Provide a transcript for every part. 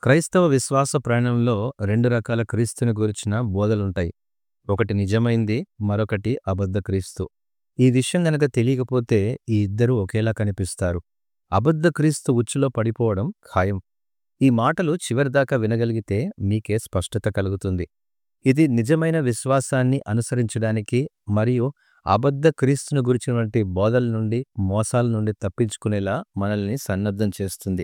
క్రైస్తవ విశ్వాస ప్రయాణంలో రెండు రకాల క్రీస్తుని గురించిన బోధలుంటాయి. ఒకటి నిజమైంది, మరొకటి అబద్ధ క్రీస్తు. ఈ విషయం గనక తెలియకపోతే ఈ ఇద్దరూ ఒకేలా కనిపిస్తారు. అబద్ధ క్రీస్తు ఉచ్చులో పడిపోవడం ఖాయం. ఈ మాటలు చివరిదాకా వినగలిగితే మీకే స్పష్టత కలుగుతుంది. ఇది నిజమైన విశ్వాసాన్ని అనుసరించడానికి మరియు అబద్ధ క్రీస్తును గురించినటువంటి బోధల నుండి, మోసాల నుండి తప్పించుకునేలా మనల్ని సన్నద్ధం చేస్తుంది.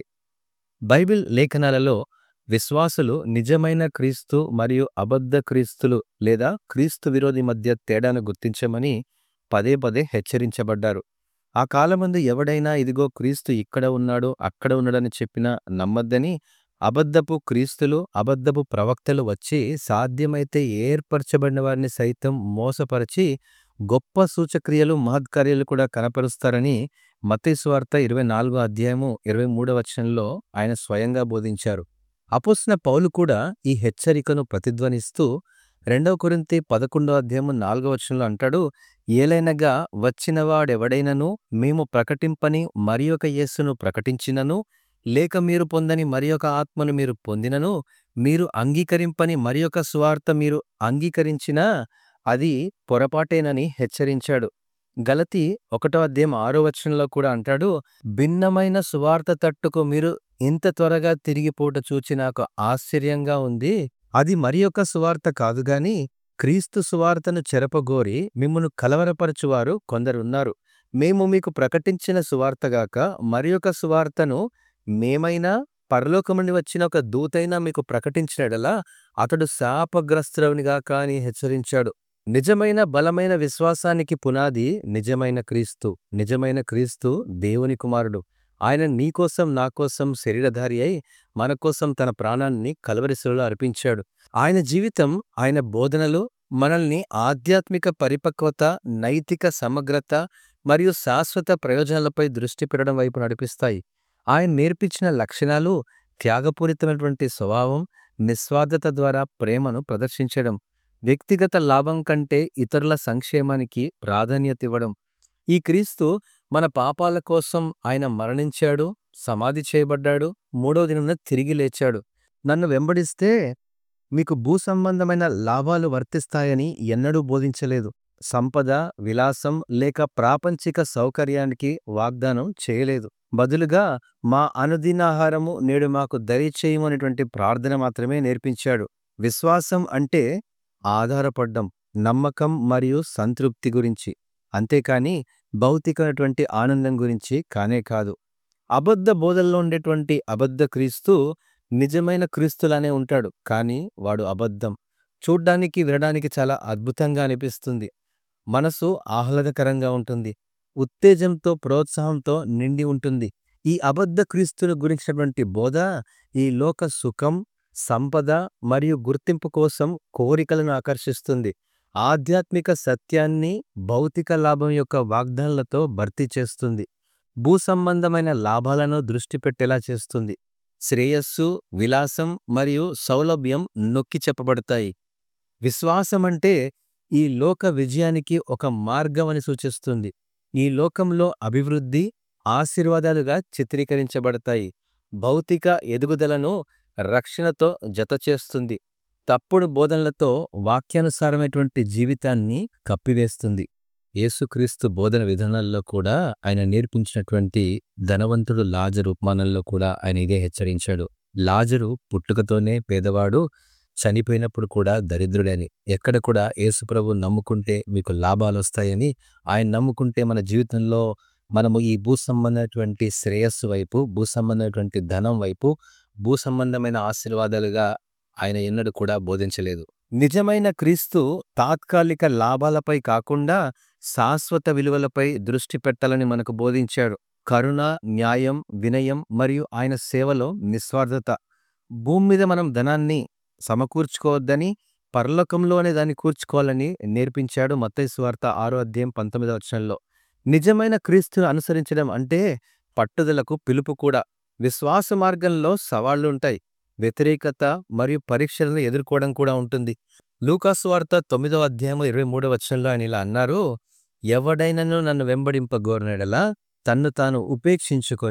బైబిల్ లేఖనాలలో విశ్వాసులు నిజమైన క్రీస్తు మరియు అబద్ధ క్రీస్తులు లేదా క్రీస్తు విరోధి మధ్య తేడాను గుర్తించమని పదే పదే హెచ్చరించబడ్డారు. ఆ కాలమందు ఎవడైనా ఇదిగో క్రీస్తు ఇక్కడ ఉన్నాడు, అక్కడ ఉన్నాడని చెప్పినా నమ్మొద్దని, అబద్ధపు క్రీస్తులు, అబద్ధపు ప్రవక్తలు వచ్చి సాధ్యమైతే ఏర్పరచబడిన వారిని సైతం మోసపరచి గొప్ప సూచక్రియలు, మహత్కార్యాలు కూడా కనపరుస్తారని మత్తయి సువార్త 24 అధ్యాయము 23 వచనంలో ఆయన స్వయంగా బోధించారు. అపోస్తలుడైన పౌలు కూడా ఈ హెచ్చరికను ప్రతిధ్వనిస్తూ రెండవ కొరింథీ 11 అధ్యాయము 4 వచనంలో అంటాడు ఏలైనగా వచ్చినవాడెవడైనను మేము ప్రకటింపని మరియొక యేసును ప్రకటించినను లేక మీరు పొందని మరియొక ఆత్మను మీరు పొందినను మీరు అంగీకరింపని మరియొక సువార్త మీరు అంగీకరించినా అది పొరపాటేనని హెచ్చరించాడు. గలతీ ఒకటో అధ్యాయం ఆరో వచనంలో కూడా అంటాడు భిన్నమైన సువార్త తట్టుకు మీరు ఇంత త్వరగా తిరిగిపోవుట చూచి నాకు ఆశ్చర్యంగా ఉంది. అది మరియొక సువార్త కాదు గాని క్రీస్తు సువార్తను చెరపగోరి మిమ్మును కలవరపరచువారు కొందరున్నారు. మేము మీకు ప్రకటించిన సువార్తగాక మరియొక సువార్తను మేమైనా పరలోకం నుండి వచ్చిన ఒక దూతైనా మీకు ప్రకటించిన యెడల అతడు శాపగ్రస్తుడవునుగాక అని హెచ్చరించాడు. నిజమైన బలమైన విశ్వాసానికి పునాది నిజమైన క్రీస్తు. నిజమైన క్రీస్తు దేవుని కుమారుడు. ఆయన నీకోసం నాకోసం శరీరధారి అయి మనకోసం తన ప్రాణాన్ని కల్వరి శిలువలో అర్పించాడు. ఆయన జీవితం, ఆయన బోధనలు మనల్ని ఆధ్యాత్మిక పరిపక్వత, నైతిక సమగ్రత మరియు శాశ్వత ప్రయోజనాలపై దృష్టి పెట్టడం వైపు నడిపిస్తాయి. ఆయన నేర్పించిన లక్షణాలు త్యాగపూరితమైనటువంటి స్వభావం, నిస్వార్థత ద్వారా ప్రేమను ప్రదర్శించడం, వ్యక్తిగత లాభం కంటే ఇతరుల సంక్షేమానికి ప్రాధాన్యతివ్వడం. ఈ క్రీస్తు మన పాపాల కోసం ఆయన మరణించాడు, సమాధి చేయబడ్డాడు, మూడవ దినమున తిరిగి లేచాడు. నన్ను వెంబడిస్తే మీకు భూసంబంధమైన లాభాలు వర్తిస్తాయని ఎన్నడూ బోధించలేదు. సంపద, విలాసం లేక ప్రాపంచిక సౌకర్యానికి వాగ్దానం చేయలేదు. బదులుగా మా అనుదినాహారము నేడు మాకు దయచేయము అనేటువంటి ప్రార్థన మాత్రమే నేర్పించాడు. విశ్వాసం అంటే ఆధారపడ్డం, నమ్మకం మరియు సంతృప్తి గురించి. అంతేకాని భౌతికమైనటువంటి ఆనందం గురించి కానే కాదు. అబద్ధ బోధల్లో ఉండేటువంటి అబద్ధ క్రీస్తు నిజమైన క్రీస్తులానే ఉంటాడు. కానీ వాడు అబద్ధం. చూడ్డానికి, వినడానికి చాలా అద్భుతంగా అనిపిస్తుంది. మనసు ఆహ్లాదకరంగా ఉంటుంది. ఉత్తేజంతో, ప్రోత్సాహంతో నిండి ఉంటుంది. ఈ అబద్ధ క్రీస్తును గురించినటువంటి బోధ ఈ లోక సుఖం, సంపద మరియు గుర్తింపు కోసం కోరికలను ఆకర్షిస్తుంది. ఆధ్యాత్మిక సత్యాన్ని భౌతిక లాభం యొక్క వాగ్దానాలతో భర్తీ చేస్తుంది. భూసంబంధమైన లాభాలను దృష్టి పెట్టేలా చేస్తుంది. శ్రేయస్సు, విలాసం మరియు సౌలభ్యం నొక్కి చెప్పబడతాయి. విశ్వాసమంటే ఈ లోక విజయానికి ఒక మార్గం అని సూచిస్తుంది. ఈ లోకంలో అభివృద్ధి, ఆశీర్వాదాలుగా చిత్రీకరించబడతాయి. భౌతిక ఎదుగుదలను రక్షణతో జతచేస్తుంది. తప్పుడు బోధనలతో వాక్యానుసారమైనటువంటి జీవితాన్ని కప్పివేస్తుంది. యేసుక్రీస్తు బోధన విధానాల్లో కూడా ఆయన నేర్పించినటువంటి ధనవంతుడు లాజరు ఉపమానంలో కూడా ఆయన ఇదే హెచ్చరించాడు. లాజరు పుట్టుకతోనే పేదవాడు, చనిపోయినప్పుడు కూడా దరిద్రుడని. ఎక్కడ కూడా యేసుప్రభువు నమ్ముకుంటే మీకు లాభాలొస్తాయని, ఆయన నమ్ముకుంటే మన జీవితంలో మనము ఈ భూసంబంధమైనటువంటి శ్రేయస్సు వైపు, భూసంబంధమైనటువంటి ధనం వైపు, భూసంబంధమైన ఆశీర్వాదాలుగా ఆయన ఎన్నడూ కూడా బోధించలేదు. నిజమైన క్రీస్తు తాత్కాలిక లాభాలపై కాకుండా శాశ్వత విలువలపై దృష్టి పెట్టాలని మనకు బోధించాడు. కరుణ, న్యాయం, వినయం మరియు ఆయన సేవలో నిస్వార్థత. భూమి మీద మనం ధనాన్ని సమకూర్చుకోవద్దని, పరలోకంలోనే దాన్ని కూర్చుకోవాలని నేర్పించాడు మత్తయి సువార్త ఆరో అధ్యాయం 19వ వచనంలో. నిజమైన క్రీస్తును అనుసరించడం అంటే పట్టుదలకు పిలుపు కూడా. విశ్వాస మార్గంలో సవాళ్లుంటాయి. వ్యతిరేకత మరియు పరీక్షలను ఎదుర్కోవడం కూడా ఉంటుంది. లూకాసు వార్త తొమ్మిదవ అధ్యాయము 23వ వచనంలో ఆయన ఇలా అన్నారు ఎవడైనను నన్ను వెంబడింపగోరిన యెడల తన్ను తాను ఉపేక్షించుకొని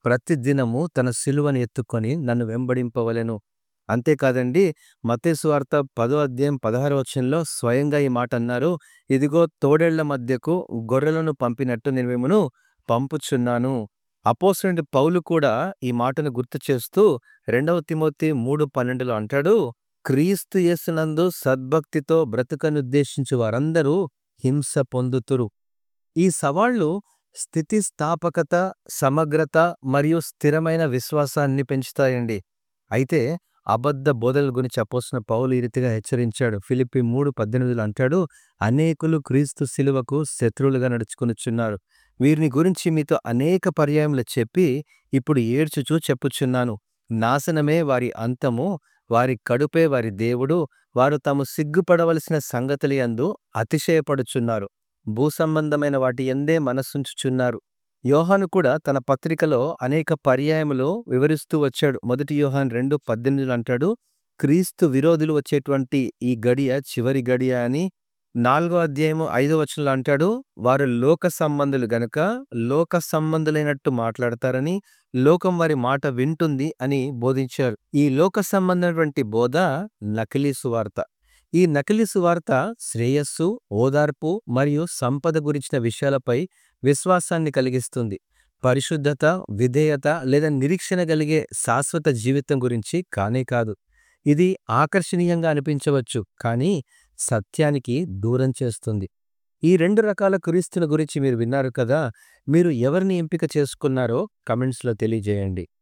ప్రతిదినము తన సిలువను ఎత్తుకొని నన్ను వెంబడింపవలెను అంతేకాదండి మత్తయి వార్త పదో అధ్యాయం పదహారు వచనంలో స్వయంగా ఈ మాట అన్నారు ఇదిగో తోడేళ్ల మధ్యకు గొర్రెలను పంపినట్టు నేను మిమ్మను పంపుచున్నాను అపోసరుడి పౌలు కూడా ఈ మాటను గుర్తు చేస్తూ రెండవ తిమోతి మూడు పన్నెండులో అంటాడు క్రీస్తు యేసునందు సద్భక్తితో బ్రతుకనుద్దేశించు వారందరూ హింస పొందుతురు ఈ సవాళ్లు స్థితిస్థాపకత సమగ్రత మరియు స్థిరమైన విశ్వాసాన్ని పెంచుతాయండి అయితే అబద్ధ బోధల గురించి అపోసిన పౌలు ఈ రీతిగా హెచ్చరించాడు ఫిలిప్పి మూడు పద్దెనిమిదిలో అంటాడు అనేకులు క్రీస్తు శిలువకు శత్రువులుగా నడుచుకునిచున్నారు వీరిని గురించి మీతో అనేక పర్యాయములు చెప్పి ఇప్పుడు ఏడ్చుచూ చెప్పుచున్నాను నాశనమే వారి అంతము వారి కడుపే వారి దేవుడు వారు తాము సిగ్గుపడవలసిన సంగతులు యందు అతిశయపడుచున్నారు భూసంబంధమైన వాటి ఎందే మనస్సుంచుచున్నారు యోహాను కూడా తన పత్రికలో అనేక పర్యాయములు వివరిస్తూ వచ్చాడు మొదటి యోహాన్ రెండు పద్దెనిమిదిలో అంటాడు క్రీస్తు విరోధులు వచ్చేటువంటి ఈ గడియ చివరి గడియ అని నాలుగో అధ్యాయము ఐదో వచనంలో అంటాడు వారు లోక సంబంధులు గనుక లోక సంబంధులైనట్టు మాట్లాడతారని లోకం వారి మాట వింటుంది అని బోధించారు ఈ లోక సంబంధమైనటువంటి బోధ నకిలీ సువార్త ఈ నకిలీ సువార్త శ్రేయస్సు ఓదార్పు మరియు సంపద గురించిన విషయాలపై విశ్వాసాన్ని కలిగిస్తుంది పరిశుద్ధత విధేయత లేదా నిరీక్షణ కలిగే శాశ్వత జీవితం గురించి కానే కాదు ఇది ఆకర్షణీయంగా అనిపించవచ్చు కానీ సత్యానికి దూరం చేస్తుంది ఈ రెండు రకాల క్రీస్తుల గురించి మీరు విన్నారు కదా మీరు ఎవరిని ఎంపిక చేసుకున్నారో కమెంట్స్లో తెలియజేయండి